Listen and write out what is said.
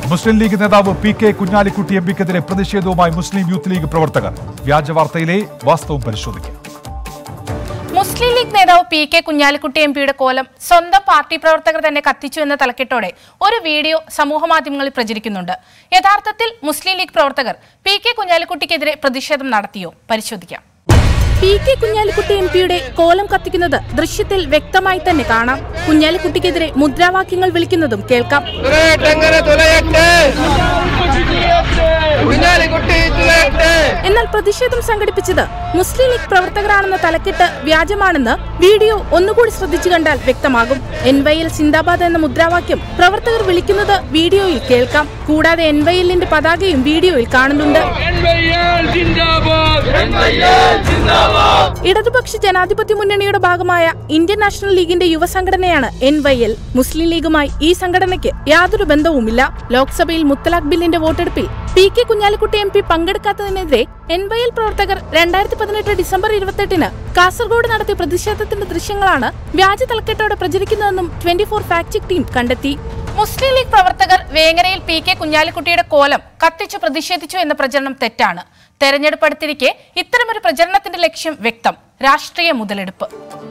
മുസ്ലിം ലീഗ് നേതാവ് പി കെ കുഞ്ഞാലിക്കുട്ടി എം പിക്കെതിരെ പ്രതിഷേധവുമായി മുസ്ലിം യൂത്ത് ലീഗ് പ്രവർത്തകർ വ്യാജ വാർത്തയിലെ വാസ്തവം പരിശോധിക്കും മുസ്ലിം ലീഗ് നേതാവ് പി കെ കുഞ്ഞാലിക്കുട്ടി എം പിയുടെ കോലം സ്വന്തം പാർട്ടി പ്രവർത്തകർ തന്നെ കത്തിച്ചു എന്ന തലക്കെട്ടോടെ ഒരു വീഡിയോ സമൂഹമാധ്യമങ്ങളിൽ പ്രചരിക്കുന്നുണ്ട് യഥാർത്ഥത്തിൽ മുസ്ലിം ലീഗ് പ്രവർത്തകർ പി കെ കുഞ്ഞാലിക്കുട്ടിക്കെതിരെ പ്രതിഷേധം നടത്തിയോ പരിശോധിക്കാം പി കെ കുഞ്ഞാലിക്കുട്ടി എം പിയുടെ കോലം കത്തിക്കുന്നത് ദൃശ്യത്തിൽ വ്യക്തമായി തന്നെ കാണാം കുഞ്ഞാലിക്കുട്ടിക്കെതിരെ മുദ്രാവാക്യങ്ങൾ വിളിക്കുന്നതും കേൾക്കാം തുലയട്ടെങ്ങനെ തുലയട്ടെ കുഞ്ഞാലിക്കുട്ടി തുലയട്ടെ എന്നാൽ പ്രതിഷേധം സംഘടിപ്പിച്ചത് മുസ്ലിം ലീഗ് പ്രവർത്തകരാണെന്ന തലക്കെട്ട് വ്യാജമാണെന്ന് വീഡിയോ ഒന്നുകൂടി ശ്രദ്ധിച്ചു കണ്ടാൽ വ്യക്തമാകും എൻ വൈ എൽ സിന്ദാബാദ് എന്ന മുദ്രാവാക്യം പ്രവർത്തകർ വിളിക്കുന്നത് വീഡിയോയിൽ കേൾക്കാം കൂടാതെ എൻ വൈ എല്ലിന്റെ പതാകയും വീഡിയോയിൽ കാണുന്നുണ്ട് ഇടതുപക്ഷ ജനാധിപത്യ മുന്നണിയുടെ ഭാഗമായ ഇന്ത്യൻ നാഷണൽ ലീഗിന്റെ യുവസംഘടനയാണ് എൻ വൈ എൽ മുസ്ലിം ലീഗുമായി ഈ സംഘടനയ്ക്ക് യാതൊരു ബന്ധവുമില്ല ലോക്സഭയിൽ മുത്തലാഖ് ബില്ലിന്റെ വോട്ടെടുപ്പിൽ പി കെ കുഞ്ഞാലിക്കുട്ടി എം പി പങ്കെടുക്കാത്തതിനെതിരെ എൻ വൈ എൽ പ്രവർത്തകർ രണ്ടായിരത്തി പതിനെട്ട് ഡിസംബർ ഇരുപത്തെട്ടിന് കാസർഗോഡ് നടത്തിയ പ്രതിഷേധത്തിന്റെ ദൃശ്യങ്ങളാണ് വ്യാജ തലക്കെട്ടോടെ പ്രചരിക്കുന്നതെന്നും twenty four fact check team കണ്ടെത്തി മുസ്ലിം ലീഗ് പ്രവർത്തകർ വേങ്ങരയിൽ പി കെ കുഞ്ഞാലിക്കുട്ടിയുടെ കോലം കത്തിച്ചു പ്രതിഷേധിച്ചു എന്ന പ്രചരണം തെറ്റാണ് തെരഞ്ഞെടുപ്പ് അടുത്തിരിക്കെ ഇത്തരമൊരു പ്രചരണത്തിന്റെ ലക്ഷ്യം വ്യക്തം രാഷ്ട്രീയ മുതലെടുപ്പ്